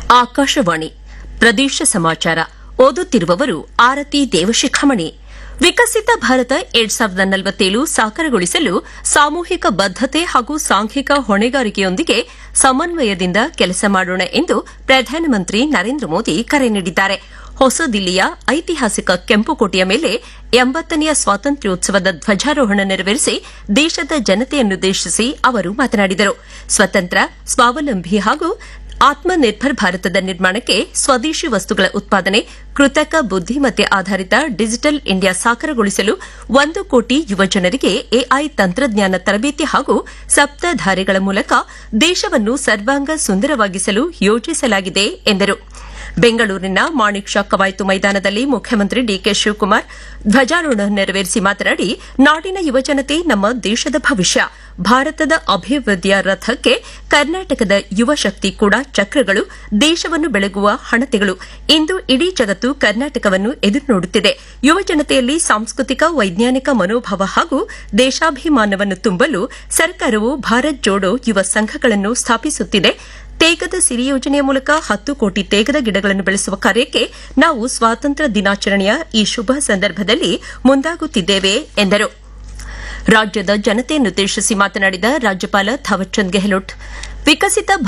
ಆಕಾಶವಾಣಿ ಪ್ರದೇಶ ಸಮಾಚಾರ ಓದುತ್ತಿರುವವರು ಆರತಿ ದೇವಶಿಖಾಮಣಿ ವಿಕಸಿತ ಭಾರತ ಎರಡ್ ಸಾವಿರದ ನಲವತ್ತೇಳು ಸಾಕಾರಗೊಳಿಸಲು ಸಾಮೂಹಿಕ ಬದ್ದತೆ ಹಾಗೂ ಸಾಂಘಿಕ ಹೊಣೆಗಾರಿಕೆಯೊಂದಿಗೆ ಸಮನ್ವಯದಿಂದ ಕೆಲಸ ಮಾಡೋಣ ಎಂದು ಪ್ರಧಾನಮಂತ್ರಿ ನರೇಂದ್ರ ಮೋದಿ ಕರೆ ನೀಡಿದ್ದಾರೆ ಹೊಸ ದಿಲ್ಲಿಯ ಐತಿಹಾಸಿಕ ಕೆಂಪುಕೋಟೆಯ ಮೇಲೆ ಎಂಬತ್ತನೆಯ ಸ್ವಾತಂತ್ರ್ಯೋತ್ಸವದ ಧ್ವಜಾರೋಹಣ ನೆರವೇರಿಸಿ ದೇಶದ ಜನತೆಯನ್ನುದ್ದೇಶಿಸಿ ಅವರು ಮಾತನಾಡಿದರು ಸ್ವತಂತ್ರ ಸ್ವಾವಲಂಬಿ ಹಾಗೂ ಆತ್ಮನಿರ್ಭರ್ ಭಾರತದ ನಿರ್ಮಾಣಕ್ಕೆ ಸ್ವದೇಶಿ ವಸ್ತುಗಳ ಉತ್ಪಾದನೆ ಕೃತಕ ಬುದ್ದಿಮತ್ತೆ ಆಧಾರಿತ ಡಿಜಿಟಲ್ ಇಂಡಿಯಾ ಸಾಕಾರಗೊಳಿಸಲು ಒಂದು ಕೋಟಿ ಯುವಜನರಿಗೆ ಎಐ ತಂತ್ರಜ್ಞಾನ ತರಬೇತಿ ಹಾಗೂ ಸಪ್ತಧಾರೆಗಳ ಮೂಲಕ ದೇಶವನ್ನು ಸರ್ವಾಂಗ ಸುಂದರವಾಗಿಸಲು ಯೋಜಿಸಲಾಗಿದೆ ಎಂದರು ಬೆಂಗಳೂರಿನ ಮಾಣಿಕ್ ಷಾ ಕವಾಯತು ಮೈದಾನದಲ್ಲಿ ಮುಖ್ಯಮಂತ್ರಿ ಡಿಕೆ ಶಿವಕುಮಾರ್ ಧ್ವಜಾರೋಹಣ ನೆರವೇರಿಸಿ ಮಾತನಾಡಿ ನಾಡಿನ ಯುವಜನತೆ ನಮ್ಮ ದೇಶದ ಭವಿಷ್ಯ ಭಾರತದ ಅಭಿವೃದ್ಧಿಯ ರಥಕ್ಕೆ ಕರ್ನಾಟಕದ ಯುವ ಶಕ್ತಿ ಕೂಡ ಚಕ್ರಗಳು ದೇಶವನ್ನು ಬೆಳಗುವ ಹಣತೆಗಳು ಇಂದು ಇಡೀ ಜಗತ್ತು ಕರ್ನಾಟಕವನ್ನು ಎದುರು ನೋಡುತ್ತಿದೆ ಯುವಜನತೆಯಲ್ಲಿ ಸಾಂಸ್ಕೃತಿಕ ವೈಜ್ಞಾನಿಕ ಮನೋಭಾವ ಹಾಗೂ ದೇಶಾಭಿಮಾನವನ್ನು ತುಂಬಲು ಸರ್ಕಾರವು ಭಾರತ್ ಜೋಡೋ ಯುವ ಸಂಘಗಳನ್ನು ಸ್ಥಾಪಿಸುತ್ತಿದೆ ತೇಗದ ಸಿರಿ ಯೋಜನೆಯ ಮೂಲಕ ಹತ್ತು ಕೋಟಿ ತೇಗದ ಗಿಡಗಳನ್ನು ಬೆಳೆಸುವ ಕಾರ್ಯಕ್ಕೆ ನಾವು ಸ್ವಾತಂತ್ರ್ಯ ದಿನಾಚರಣೆಯ ಈ ಶುಭ ಸಂದರ್ಭದಲ್ಲಿ ಮುಂದಾಗುತ್ತಿದ್ದೇವೆ ಎಂದರು ರಾಜ್ಯದ ಜನತೆಯನ್ನುದ್ದೇಶಿಸಿ ಮಾತನಾಡಿದ ರಾಜ್ಯಪಾಲ ಥಾವರ್ಚಂದ್ ಗೆಹ್ಲೋಟ್ ವಿಕಸಿತ